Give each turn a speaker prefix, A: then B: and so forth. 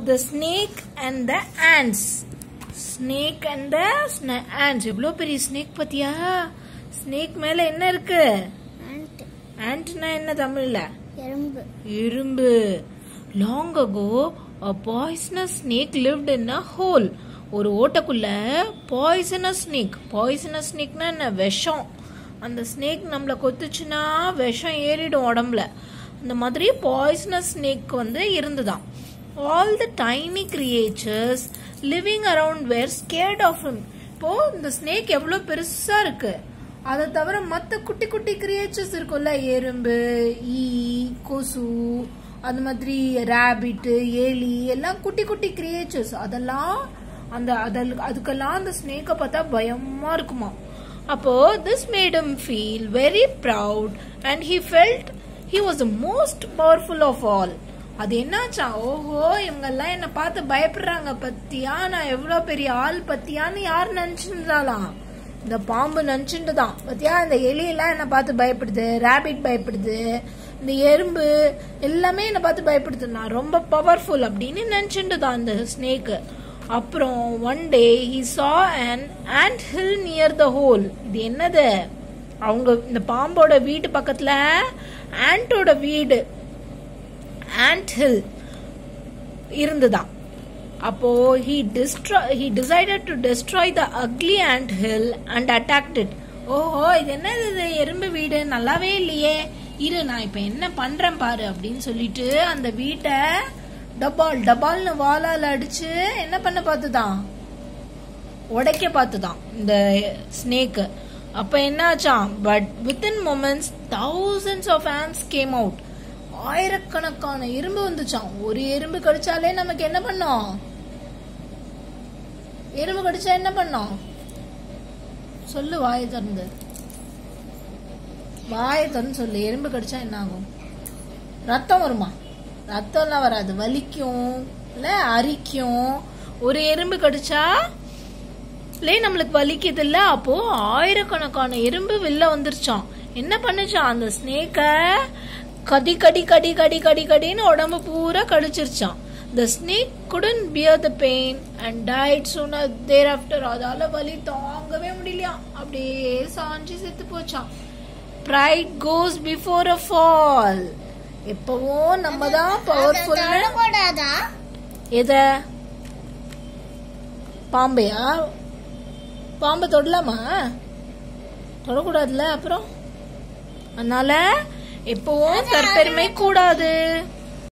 A: the snake and the ants snake and the ants எவ்வளோ பெரிய snake பாத்தியா snake மேல என்ன இருக்கு
B: ant
A: ஆண்ட்னா என்ன தமிழ்ல
B: எறும்பு
A: இரும்பு long ago a poisonous snake lived in a hole ஒரு ஓட்டைக்குள்ள பாய்சனஸ் ஸ்னேக் பாய்சனஸ் ஸ்னேக்னா என்ன விஷம் அந்த ஸ்னேக் நம்மளை கொத்துச்சுன்னா விஷம் ஏறிடும் உடம்புல அந்த மாதிரி பாய்சனஸ் ஸ்னேக் வந்து இருந்துதான் all the tiny creatures living around were scared of him இப்போ இந்த ஸ்னேக் எவ்வளோ பெருசா இருக்கு அதை தவிர மற்ற குட்டி குட்டி கிரியேச்சர்ஸ் இருக்கும்ல எறும்பு ஈ கொசு அந்த மாதிரி ரேபிட்டு எலி எல்லாம் குட்டி குட்டி கிரியேச்சர்ஸ் அதெல்லாம் அந்த அதல் அதுக்கெல்லாம் அந்த ஸ்னேக்கை பார்த்தா பயமா இருக்குமா அப்போ this made him feel very proud and he felt he was the most powerful of all அது என்னாச்சா ஓஹோ இவங்கெல்லாம் என்ன பார்த்து பயப்படுறாங்க பத்தியா நான் எவ்வளவு பெரிய ஆள் பத்தியான்னு யார் நினைச்சிருந்தாலாம் இந்த பாம்பு நினைச்சுட்டு தான் பத்தியா இந்த எலியெல்லாம் என்ன பார்த்து பயப்படுது ரேபிட் பயப்படுது இந்த எறும்பு எல்லாமே என்ன பார்த்து பயப்படுது நான் ரொம்ப பவர்ஃபுல் அப்படின்னு நினைச்சுட்டு தான் இந்த ஸ்னேக்கு அப்புறம் one day he saw an ant hill near the hole இது என்னது அவங்க இந்த பாம்போட வீட்டு பக்கத்துல ஆண்டோட வீடு ant ஹில் இருந்துதான் அப்போ he destroy he decided to destroy the ugly ant hill and attacked it ஓஹோ இது என்னது இது எறும்பு வீடு நல்லாவே இல்லையே இரு நான் இப்ப என்ன பண்றேன் பாரு அப்படின்னு சொல்லிட்டு அந்த வீட்டை டபால் டபால்னு வாளால் அடிச்சு என்ன பண்ண பார்த்துதான் உடைக்க பார்த்துதான் இந்த ஸ்னேக்கு அப்ப என்னாச்சாம் but within moments thousands of ants came out ஆயிரக்கணக்கான எறும்பு வந்துச்சாம் ஒரு எறும்பு கடிச்சாலே நமக்கு என்ன பண்ணோம் எறும்பு கடிச்சா என்ன பண்ணோம் சொல்லு வாயை திறந்து வாயை திறந்து சொல்லு எறும்பு கடிச்சா என்ன ஆகும் ரத்தம் வருமா ரத்தம்லாம் வராது வலிக்கும் இல்ல அரிக்கும் ஒரு எறும்பு கடிச்சா லே நம்மளுக்கு வலிக்குது இல்ல அப்போ ஆயிரக்கணக்கான எறும்பு வெளில வந்துருச்சாம் என்ன பண்ணுச்சான் அந்த ஸ்னேக்க கடி கடி கடி கடி கடி கடின்னு உடம்பு பூரா கடிச்சிருச்சான் the snake couldn't bear the pain and died sooner thereafter அதால வலி தாங்கவே முடியலையா அப்படியே சாஞ்சி செத்து போச்சான் pride goes before a fall எப்பவும் நம்ம தான் பவர்ஃபுல்
B: தொடக்கூடாதா
A: எத பாம்பையா பாம்பை தொடலாமா தொடக்கூடாதுல்ல அப்புறம் அதனால எப்பவும் தற்பெருமை கூடாது